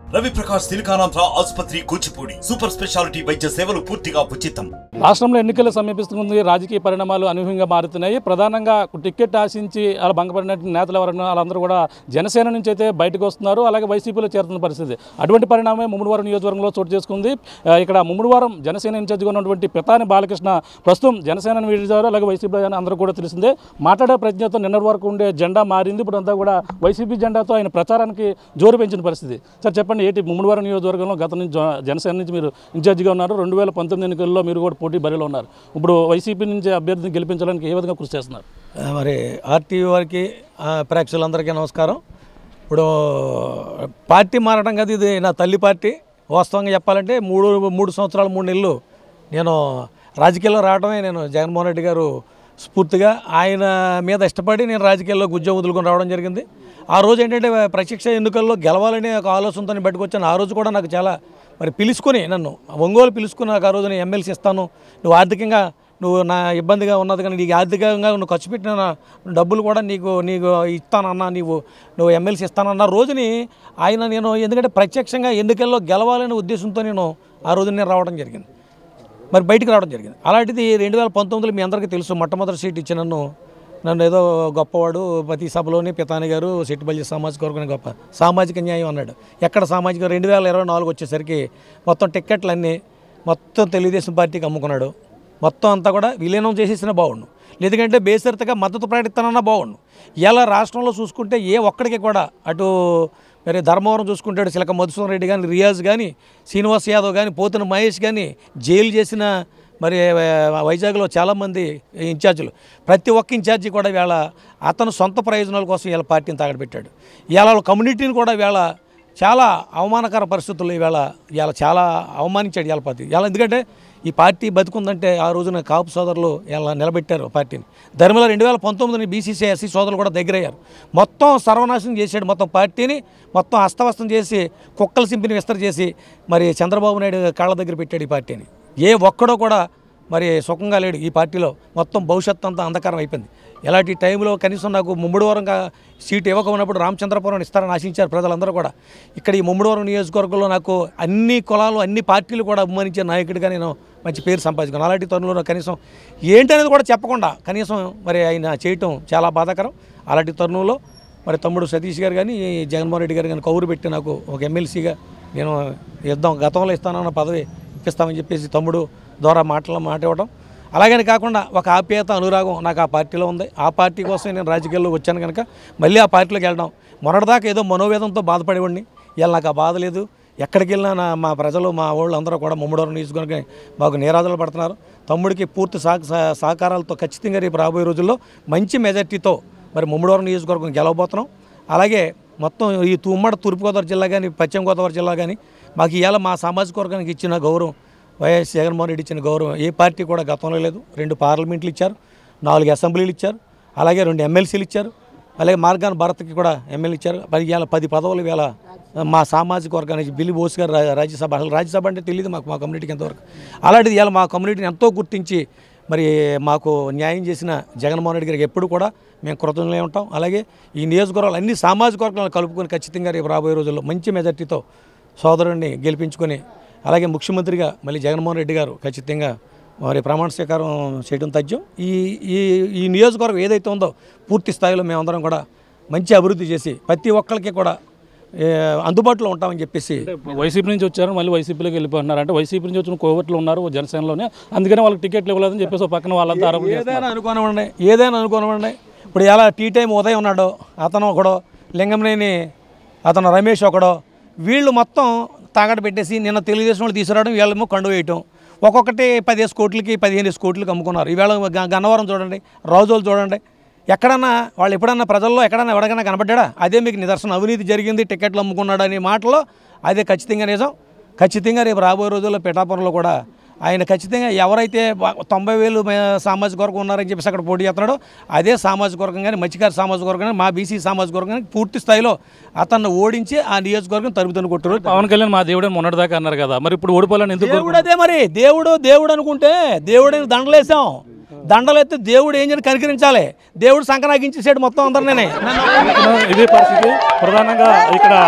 రవి ప్రకాష్ సిలికానాంధ్ర ఆసుపత్రి Kuchipudi super speciality వైద్య సేవలు పూర్తిగా ఉచితం రాష్ట్రంలో ఎన్నికలు సమీపిస్తుంది రాజకీయ పరిణామాలు అనూహ్యంగా మారుతున్నాయి ప్రధానంగా టికెట్ ఆశించి అలా భంగపడిన నేతలు ఎవరన్నా వాళ్ళందరూ కూడా జనసేన నుంచి అయితే బయటకు వస్తున్నారు అలాగే వైసీపీలో చేరుతున్న పరిస్థితి అటువంటి పరిణామమే ముమ్మడివారం నియోజకవర్గంలో చోటు చేసుకుంది ఆ, ఇక్కడ ముమ్మడివారం జనసేన ఇన్ఛార్జిగా ఉన్నటువంటి పితాని బాలకృష్ణ ప్రస్తుతం జనసేనను వీడిచారు అలాగే వైసీపీ అని అందరూ కూడా తెలిసిందే మాట్లాడే ప్రజ్ఞతో నిన్నటి వరకు ఉండే జెండా మారింది ఇప్పుడు అంతా కూడా వైసీపీ జెండాతో ఆయన ప్రచారానికి జోరు పెంచిన పరిస్థితి సార్ చెప్పండి ఏంటి ముమ్మడివారం నియోజకవర్గంలో గత నుంచి జ- జనసేన నుంచి మీరు ఇన్ఛార్జిగా ఉన్నారు రెండు వేల పంతొమ్మిది ఎన్నికల్లో మీరు కూడా పోటీ బరిలో ఉన్నారు ఇప్పుడు వైసీపీ నుంచి అభ్యర్థిని గెలిపించడానికి ఏ విధంగా కృషి చేస్తున్నారు ఆ, మరి ఆర్టీవీ వారికి ఆ, ప్రేక్షకులందరికీ నమస్కారం ఇప్పుడు పార్టీ మారడం కదా ఇది నా తల్లి పార్టీ వాస్తవంగా చెప్పాలంటే మూడు మూడు సంవత్సరాలు మూడు నెలలు నేను రాజకీయాల్లో రావడమే నేను జగన్మోహన్ రెడ్డి గారు స్ఫూర్తిగా ఆయన మీద ఇష్టపడి నేను రాజకీయాల్లోకి ఉద్యోగం వదులుకొని రావడం జరిగింది ఆ రోజు ఏంటంటే ప్రత్యక్ష ఎన్నికల్లో గెలవాలని ఒక ఆలోచనతో నేను బయటకు వచ్చాను ఆ రోజు కూడా నాకు చాలా మరి పిలుచుకొని నన్ను ఒంగోలు పిలుచుకుని నాకు ఆ రోజు నేను ఎమ్మెల్సీ ఇస్తాను నువ్వు ఆర్థికంగా నువ్వు నా ఇబ్బందిగా ఉన్నది కానీ నీకు ఆర్థికంగా నువ్వు ఖర్చు పెట్టిన నా డబ్బులు కూడా నీకు నీకు ఇస్తానన్నా నీవు నువ్వు ఎమ్మెల్సీ ఇస్తానన్న రోజుని ఆయన నేను ఎందుకంటే ప్రత్యక్షంగా ఎన్నికల్లో గెలవాలనే ఉద్దేశంతో నేను ఆ రోజు నేను రావడం జరిగింది మరి బయటికి రావడం జరిగింది అలాంటిది రెండు వేల పంతొమ్మిదిలో మీ అందరికీ తెలుసు మొట్టమొదటి సీట్ ఇచ్చి నన్ను నన్ను ఏదో గొప్పవాడు ప్రతి సభలోని పితాని గారు సిట్టుబల్లి సామాజిక వర్గం గొప్ప సామాజిక న్యాయం అన్నాడు ఎక్కడ సామాజిక రెండు వేల ఇరవై నాలుగు వచ్చేసరికి మొత్తం టిక్కెట్లన్నీ మొత్తం తెలుగుదేశం పార్టీకి అమ్ముకున్నాడు మొత్తం అంతా కూడా విలీనం చేసేసిన బాగుండు ఎందుకంటే బేసరితగా మద్దతు ప్రకటిస్తానన్నా బాగుండు ఇలా రాష్ట్రంలో చూసుకుంటే ఏ ఒక్కడికి కూడా అటు మరి ధర్మవరం చూసుకుంటాడు చిలక మధుసూదన్ రెడ్డి కానీ రియాజ్ కానీ శ్రీనివాస్ యాదవ్ కానీ పోతున్న మహేష్ కానీ జైలు చేసిన మరి ఆ, వైజాగ్లో చాలామంది ఇన్ఛార్జీలు ప్రతి ఒక్క ఇన్ఛార్జి కూడా వీళ్ళ అతను సొంత ప్రయోజనాల కోసం వీళ్ళ పార్టీని తాగడబెట్టాడు ఇవాళ కమ్యూనిటీని కూడా వీళ్ళ చాలా అవమానకర పరిస్థితుల్లో ఈవేళ ఇవాళ చాలా అవమానించాడు ఇవాళ పార్టీ ఇవాళ ఎందుకంటే ఈ పార్టీ బతుకుందంటే ఆ రోజున కాపు సోదరులు ఇలా నిలబెట్టారు పార్టీని ధర్మల రెండు వేల పంతొమ్మిదిని బీసీసీ ఎస్సీ సోదరులు కూడా దగ్గరయ్యారు మొత్తం సర్వనాశనం చేశాడు మొత్తం పార్టీని మొత్తం అస్తవస్తం చేసి కుక్కల సింపిని విస్తర చేసి మరి చంద్రబాబు నాయుడు కాళ్ళ దగ్గర పెట్టాడు ఈ పార్టీని ఏ ఒక్కడో కూడా మరి సుఖంగా లేడు ఈ పార్టీలో మొత్తం భవిష్యత్తు అంతా అంధకారం అయిపోయింది ఇలాంటి టైంలో కనీసం నాకు ముమ్మడివరంగా సీటు ఇవ్వకపోయినప్పుడు రామచంద్రపురం ఇస్తారని ఆశించారు ప్రజలందరూ కూడా ఇక్కడ ఈ ముమ్మడివరం నియోజకవర్గంలో నాకు అన్ని కులాలు అన్ని పార్టీలు కూడా అభిమానించే నాయకుడిగా నేను మంచి పేరు సంపాదించుకున్నాను అలాంటి తరుణంలో కనీసం ఏంటనేది కూడా చెప్పకుండా కనీసం మరి ఆయన చేయటం చాలా బాధాకరం అలాంటి తరుణంలో మరి తమ్ముడు సతీష్ గారు కానీ జగన్మోహన్ రెడ్డి గారు కానీ కౌరు పెట్టి నాకు ఒక ఎమ్మెల్సీగా నేను యుద్ధం గతంలో ఇస్తానన్న పదవి ఇప్పిస్తామని చెప్పేసి తమ్ముడు ద్వారా మాటలు మాట ఇవ్వడం అలాగని కాకుండా ఒక ఆప్యాయత అనురాగం నాకు ఆ పార్టీలో ఉంది ఆ పార్టీ కోసం నేను రాజకీయాల్లోకి వచ్చాను కనుక మళ్ళీ ఆ పార్టీలోకి వెళ్ళడం మొన్నటిదాకా ఏదో మనోవేదంతో బాధపడేవాడిని ఇవాళ నాకు ఆ బాధ లేదు ఎక్కడికి వెళ్ళినా నా మా ప్రజలు మా వాళ్ళు అందరూ కూడా ముమ్మడోరం నియోజకవర్గం మాకు నీరాజులు పడుతున్నారు తమ్ముడికి పూర్తి సహ సహ- సహకారాలతో ఖచ్చితంగా రేపు రాబోయే రోజుల్లో మంచి మెజార్టీతో మరి ముమ్మడోరం నియోజకవర్గం గెలవబోతున్నాం అలాగే మొత్తం ఈ ఉమ్మడి తూర్పుగోదావరి జిల్లా కానీ పశ్చిమ గోదావరి జిల్లా కానీ మాకు ఇవాళ మా సామాజిక వర్గానికి ఇచ్చిన గౌరవం వైఎస్ జగన్మోహన్ రెడ్డి ఇచ్చిన గౌరవం ఏ పార్టీ కూడా గతంలో లేదు రెండు పార్లమెంట్లు ఇచ్చారు నాలుగు అసెంబ్లీలు ఇచ్చారు అలాగే రెండు ఎమ్మెల్సీలు ఇచ్చారు అలాగే మార్గాన్ భారత్కి కూడా ఎమ్మెల్యే ఇచ్చారు మరి ఇవాళ పది పదవులు ఇవాళ మా సామాజిక వర్గానికి బిల్లి బోస్ గారు రా- రాజ్యసభ అసలు రాజ్యసభ అంటే తెలియదు మాకు మా కమ్యూనిటీకి ఎంతవరకు అలాంటిది ఇవాళ మా కమ్యూనిటీని ఎంతో గుర్తించి మరి మాకు న్యాయం చేసిన జగన్మోహన్ రెడ్డి గారికి ఎప్పుడు కూడా మేము కృతజ్ఞులై ఉంటాం అలాగే ఈ నియోజకవర్గాలు అన్ని సామాజిక వర్గాలను కలుపుకొని ఖచ్చితంగా రేపు రాబోయే రోజుల్లో మంచి మెజార్టీతో సోదరుడిని గెలిపించుకొని అలాగే ముఖ్యమంత్రిగా మళ్ళీ జగన్మోహన్ రెడ్డి గారు ఖచ్చితంగా మరి ప్రమాణ స్వీకారం చేయడం తథ్యం ఈ ఈ ఈ నియోజకవర్గం ఏదైతే ఉందో పూర్తి స్థాయిలో మేమందరం కూడా మంచి అభివృద్ధి చేసి ప్రతి ఒక్కరికి కూడా ఏ, అందుబాటులో ఉంటామని చెప్పేసి వైసీపీ నుంచి వచ్చారు మళ్ళీ వైసీపీలోకి వెళ్ళిపోతున్నారు అంటే వైసీపీ నుంచి వచ్చిన కోవట్లు ఉన్నారు జనసేనలోనే అందుకనే వాళ్ళకి టికెట్లు ఇవ్వలేదని చెప్పేసి ఒక పక్కన వాళ్ళంతా ఆరోపణ చేస్తున్నారు. ఏదైనా అనుకోనివ్వండి ఏదైనా అనుకోనివ్వండి ఇప్పుడు ఎలా టీ టైం ఉదయం ఉన్నాడో అతను ఒకడో లింగంనేని అతను రమేష్ ఒకడో వీళ్ళు మొత్తం తాగట పెట్టేసి నిన్న తెలుగుదేశం వాళ్ళు తీసుకురావడం వీళ్ళేమో కండు వేయటం ఒక్కొక్కటి పదిహేను కోట్లకి పదిహేను కోట్లకి అమ్ముకున్నారు ఈవేళ గ- గన్నవరం చూడండి రోజులు చూడండి ఎక్కడన్నా వాళ్ళు ఎప్పుడన్నా ప్రజల్లో ఎక్కడన్నా ఎవరికైనా కనబడ్డా అదే మీకు నిదర్శనం అవినీతి జరిగింది టికెట్లు అమ్ముకున్నాడు అనే మాటలో అదే ఖచ్చితంగా నిజం ఖచ్చితంగా రేపు రాబోయే రోజుల్లో పిఠాపురంలో కూడా ఆయన ఖచ్చితంగా ఎవరైతే బా- తొంభై వేలు మే- సామాజిక వర్గం ఉన్నారని చెప్పేసి అక్కడ పోటీ చేస్తున్నాడో అదే సామాజిక వర్గం కానీ మత్స్యకార సామాజిక వర్గం కానీ మా బీసీ సామాజిక వర్గం కానీ పూర్తి స్థాయిలో అతన్ని ఓడించి ఆ నియోజకవర్గం తరుపుతను కొట్టారు పవన్ కళ్యాణ్ మా దేవుడు మొన్నటిదాకా అన్నారు కదా మరి ఇప్పుడు ఓడిపోవాలని ఎందుకు దేవుడు అదే మరి దేవుడు దేవుడు అనుకుంటే దేవుడిని దండలేసాం దండలెత్తి దేవుడు ఏం చేయని కనికరించాలి దేవుడు సంకనాగించేసాడు మొత్తం అందరినీ కోరుకుంటున్నారు? ఇదే పరిస్థితి ప్రధానంగా ఇక్కడ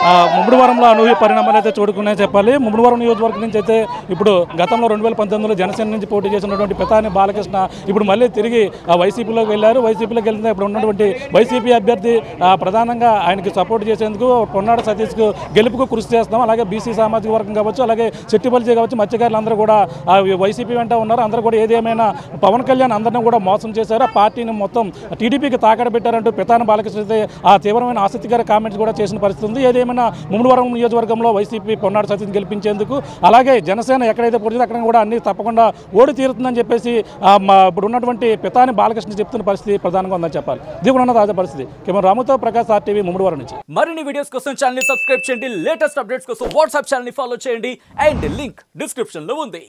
ఆ, ముమ్మడివరంలో అనూహ్య పరిణామాలు అయితే చూడుకునే చెప్పాలి ముమ్మడివరం నియోజకవర్గం నుంచి అయితే ఇప్పుడు గతంలో రెండు వేల పంతొమ్మిదిలో జనసేన నుంచి పోటీ చేసినటువంటి పితాని బాలకృష్ణ ఇప్పుడు మళ్ళీ తిరిగి ఆ, వైసీపీలోకి వెళ్ళారు వైసీపీలోకి వెళ్తే ఇప్పుడు ఉన్నటువంటి వైసీపీ అభ్యర్థి ఆ, ప్రధానంగా ఆయనకి సపోర్ట్ చేసేందుకు పొన్నాడ సతీష్కు గెలుపుకు కృషి చేస్తున్నాం అలాగే బీసీ సామాజిక వర్గం కావచ్చు అలాగే చెట్టిపల్లి కావచ్చు మత్స్యకారులు అందరూ కూడా ఆ, వైసీపీ వెంట ఉన్నారు అందరూ కూడా ఏదేమైనా పవన్ కళ్యాణ్ అందరినీ కూడా మోసం చేశారు ఆ పార్టీని మొత్తం టీడీపీకి తాకడ పెట్టారంటూ పితాన బాలకృష్ణ అయితే ఆ తీవ్రమైన ఆసక్తికర కామెంట్స్ కూడా చేసిన పరిస్థితి ఉంది ఏదేమైనా ముమ్మడివరం నియోజకవర్గంలో వైసీపీ పొన్నాడు సతీష్ గెలిపించేందుకు అలాగే జనసేన ఎక్కడైతే పోటీ అక్కడ కూడా అన్ని తప్పకుండా ఓడి తీరుతుందని చెప్పేసి ఆ, మా ఇప్పుడు ఉన్నటువంటి పితాని బాలకృష్ణ చెప్తున్న పరిస్థితి ప్రధానంగా ఉందని చెప్పాలి ఇది కూడా ఉన్న తాజా పరిస్థితి కెమెరా రాముతో ప్రకాశ్ ఆర్టీవీ ముమ్మడివరం నుంచి మరిన్ని వీడియోస్ కోసం ఛానల్ ని సబ్స్క్రైబ్ చేయండి లేటెస్ట్ అప్డేట్స్ కోసం వాట్సాప్ ఛానల్ ని ఫాలో చేయండి అండ్ లింక్ డిస్క్రిప్షన్ లో ఉంది